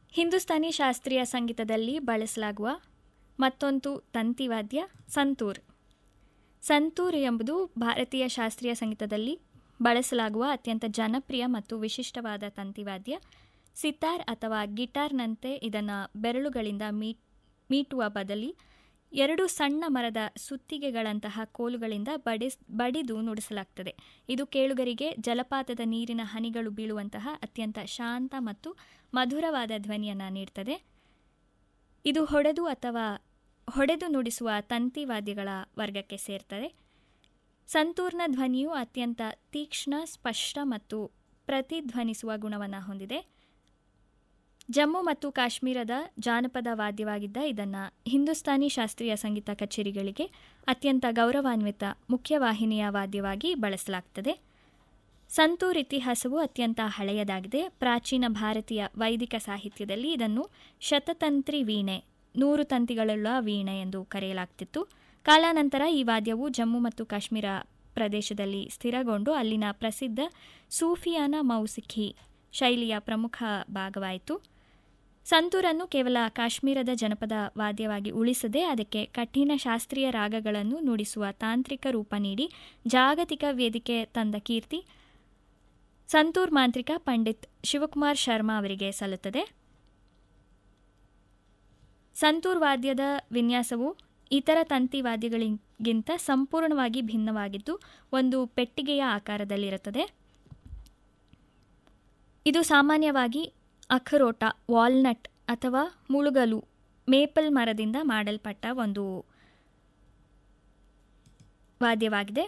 ಹಿಂದೂಸ್ತಾನಿ ಶಾಸ್ತ್ರೀಯ ಸಂಗೀತದಲ್ಲಿ ಬಳಸಲಾಗುವ ಮತ್ತೊಂದು ತಂತಿವಾದ್ಯ ಸಂತೂರ್ ಸಂತೂರ್ ಎಂಬುದು ಭಾರತೀಯ ಶಾಸ್ತ್ರೀಯ ಸಂಗೀತದಲ್ಲಿ ಬಳಸಲಾಗುವ ಅತ್ಯಂತ ಜನಪ್ರಿಯ ಮತ್ತು ವಿಶಿಷ್ಟವಾದ ತಂತಿವಾದ್ಯ ಸಿತಾರ್ ಅಥವಾ ಗಿಟಾರ್ನಂತೆ ಇದನ್ನು ಬೆರಳುಗಳಿಂದ ಮೀಟ್ ಮೀಟುವ ಬದಲಿ ಎರಡು ಸಣ್ಣ ಮರದ ಸುತ್ತಿಗೆಗಳಂತಹ ಕೋಲುಗಳಿಂದ ಬಡಿಸ್ ಬಡಿದು ನುಡಿಸಲಾಗ್ತದೆ ಇದು ಕೇಳುಗರಿಗೆ ಜಲಪಾತದ ನೀರಿನ ಹನಿಗಳು ಬೀಳುವಂತಹ ಅತ್ಯಂತ ಶಾಂತ ಮತ್ತು ಮಧುರವಾದ ಧ್ವನಿಯನ್ನು ನೀಡ್ತದೆ ಇದು ಹೊಡೆದು ಅಥವಾ ಹೊಡೆದು ನುಡಿಸುವ ತಂತಿವಾದ್ಯಗಳ ವರ್ಗಕ್ಕೆ ಸೇರ್ತದೆ ಸಂತೂರ್ನ ಧ್ವನಿಯು ಅತ್ಯಂತ ತೀಕ್ಷ್ಣ ಸ್ಪಷ್ಟ ಮತ್ತು ಪ್ರತಿಧ್ವನಿಸುವ ಗುಣವನ್ನು ಹೊಂದಿದೆ ಜಮ್ಮು ಮತ್ತು ಕಾಶ್ಮೀರದ ಜಾನಪದ ವಾದ್ಯವಾಗಿದ್ದ ಇದನ್ನು ಹಿಂದೂಸ್ತಾನಿ ಶಾಸ್ತ್ರೀಯ ಸಂಗೀತ ಕಚೇರಿಗಳಿಗೆ ಅತ್ಯಂತ ಗೌರವಾನ್ವಿತ ಮುಖ್ಯವಾಹಿನಿಯ ವಾದ್ಯವಾಗಿ ಬಳಸಲಾಗ್ತದೆ ಸಂತೂರ್ ಇತಿಹಾಸವು ಅತ್ಯಂತ ಹಳೆಯದಾಗಿದೆ ಪ್ರಾಚೀನ ಭಾರತೀಯ ವೈದಿಕ ಸಾಹಿತ್ಯದಲ್ಲಿ ಇದನ್ನು ಶತತಂತ್ರಿ ವೀಣೆ ನೂರು ತಂತಿಗಳುಳ್ಳ ವೀಣೆ ಎಂದು ಕರೆಯಲಾಗ್ತಿತ್ತು ಕಾಲಾನಂತರ ಈ ವಾದ್ಯವು ಜಮ್ಮು ಮತ್ತು ಕಾಶ್ಮೀರ ಪ್ರದೇಶದಲ್ಲಿ ಸ್ಥಿರಗೊಂಡು ಅಲ್ಲಿನ ಪ್ರಸಿದ್ಧ ಸೂಫಿಯಾನ ಮೌಸಿಖಿ ಶೈಲಿಯ ಪ್ರಮುಖ ಭಾಗವಾಯಿತು ಸಂತೂರನ್ನು ಕೇವಲ ಕಾಶ್ಮೀರದ ಜನಪದ ವಾದ್ಯವಾಗಿ ಉಳಿಸದೆ ಅದಕ್ಕೆ ಕಠಿಣ ಶಾಸ್ತ್ರೀಯ ರಾಗಗಳನ್ನು ನುಡಿಸುವ ತಾಂತ್ರಿಕ ರೂಪ ನೀಡಿ ಜಾಗತಿಕ ವೇದಿಕೆ ತಂದ ಕೀರ್ತಿ ಸಂತೂರ್ ಮಾಂತ್ರಿಕ ಪಂಡಿತ್ ಶಿವಕುಮಾರ್ ಶರ್ಮಾ ಅವರಿಗೆ ಸಲ್ಲುತ್ತದೆ ಸಂತೂರ್ ವಾದ್ಯದ ವಿನ್ಯಾಸವು ಇತರ ತಂತಿ ವಾದ್ಯಗಳಿಗಿಂತ ಸಂಪೂರ್ಣವಾಗಿ ಭಿನ್ನವಾಗಿದ್ದು ಒಂದು ಪೆಟ್ಟಿಗೆಯ ಆಕಾರದಲ್ಲಿರುತ್ತದೆ ಇದು ಸಾಮಾನ್ಯವಾಗಿ ಅಖರೋಟ ವಾಲ್ನಟ್ ಅಥವಾ ಮುಳುಗಲು ಮೇಪಲ್ ಮರದಿಂದ ಮಾಡಲ್ಪಟ್ಟ ಒಂದು ವಾದ್ಯವಾಗಿದೆ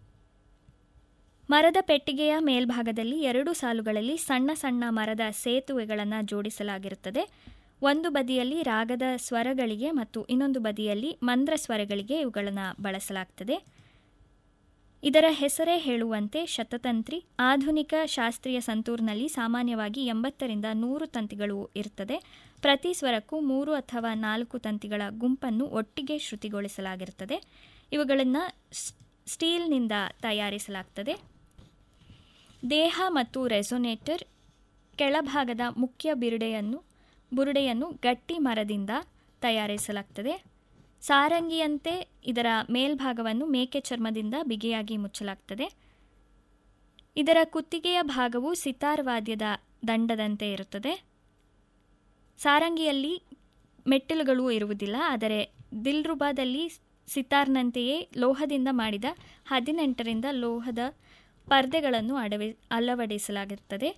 ಮರದ ಪೆಟ್ಟಿಗೆಯ ಮೇಲ್ಭಾಗದಲ್ಲಿ ಎರಡು ಸಾಲುಗಳಲ್ಲಿ ಸಣ್ಣ ಸಣ್ಣ ಮರದ ಸೇತುವೆಗಳನ್ನು ಜೋಡಿಸಲಾಗಿರುತ್ತದೆ ಒಂದು ಬದಿಯಲ್ಲಿ ರಾಗದ ಸ್ವರಗಳಿಗೆ ಮತ್ತು ಇನ್ನೊಂದು ಬದಿಯಲ್ಲಿ ಮಂದ್ರ ಸ್ವರಗಳಿಗೆ ಇವುಗಳನ್ನು ಬಳಸಲಾಗ್ತದೆ ಇದರ ಹೆಸರೇ ಹೇಳುವಂತೆ ಶತತಂತ್ರಿ ಆಧುನಿಕ ಶಾಸ್ತ್ರೀಯ ಸಂತೂರ್ನಲ್ಲಿ ಸಾಮಾನ್ಯವಾಗಿ ಎಂಬತ್ತರಿಂದ ನೂರು ತಂತಿಗಳು ಇರುತ್ತದೆ ಪ್ರತಿ ಸ್ವರಕ್ಕೂ ಮೂರು ಅಥವಾ ನಾಲ್ಕು ತಂತಿಗಳ ಗುಂಪನ್ನು ಒಟ್ಟಿಗೆ ಶ್ರುತಿಗೊಳಿಸಲಾಗಿರುತ್ತದೆ ಇವುಗಳನ್ನು ಸ್ಟೀಲ್ನಿಂದ ತಯಾರಿಸಲಾಗ್ತದೆ ದೇಹ ಮತ್ತು ರೆಸೊನೇಟರ್ ಕೆಳಭಾಗದ ಮುಖ್ಯ ಬಿರುಡೆಯನ್ನು ಬುರುಡೆಯನ್ನು ಗಟ್ಟಿ ಮರದಿಂದ ತಯಾರಿಸಲಾಗ್ತದೆ ಸಾರಂಗಿಯಂತೆ ಇದರ ಮೇಲ್ಭಾಗವನ್ನು ಮೇಕೆ ಚರ್ಮದಿಂದ ಬಿಗಿಯಾಗಿ ಮುಚ್ಚಲಾಗ್ತದೆ ಇದರ ಕುತ್ತಿಗೆಯ ಭಾಗವು ಸಿತಾರ್ ವಾದ್ಯದ ದಂಡದಂತೆ ಇರುತ್ತದೆ ಸಾರಂಗಿಯಲ್ಲಿ ಮೆಟ್ಟಿಲುಗಳು ಇರುವುದಿಲ್ಲ ಆದರೆ ದಿಲ್ರುಬಾದಲ್ಲಿ ಸಿತಾರ್ನಂತೆಯೇ ಲೋಹದಿಂದ ಮಾಡಿದ ಹದಿನೆಂಟರಿಂದ ಲೋಹದ ಪರ್ದೆಗಳನ್ನು ಅಡವಿ ಅಳವಡಿಸಲಾಗುತ್ತದೆ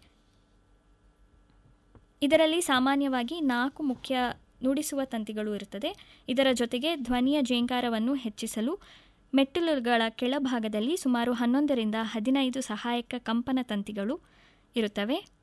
ಇದರಲ್ಲಿ ಸಾಮಾನ್ಯವಾಗಿ ನಾಲ್ಕು ಮುಖ್ಯ ನುಡಿಸುವ ತಂತಿಗಳು ಇರುತ್ತದೆ ಇದರ ಜೊತೆಗೆ ಧ್ವನಿಯ ಜೇಂಕಾರವನ್ನು ಹೆಚ್ಚಿಸಲು ಮೆಟ್ಟಿಲುಗಳ ಕೆಳಭಾಗದಲ್ಲಿ ಸುಮಾರು ಹನ್ನೊಂದರಿಂದ ಹದಿನೈದು ಸಹಾಯಕ ಕಂಪನ ತಂತಿಗಳು ಇರುತ್ತವೆ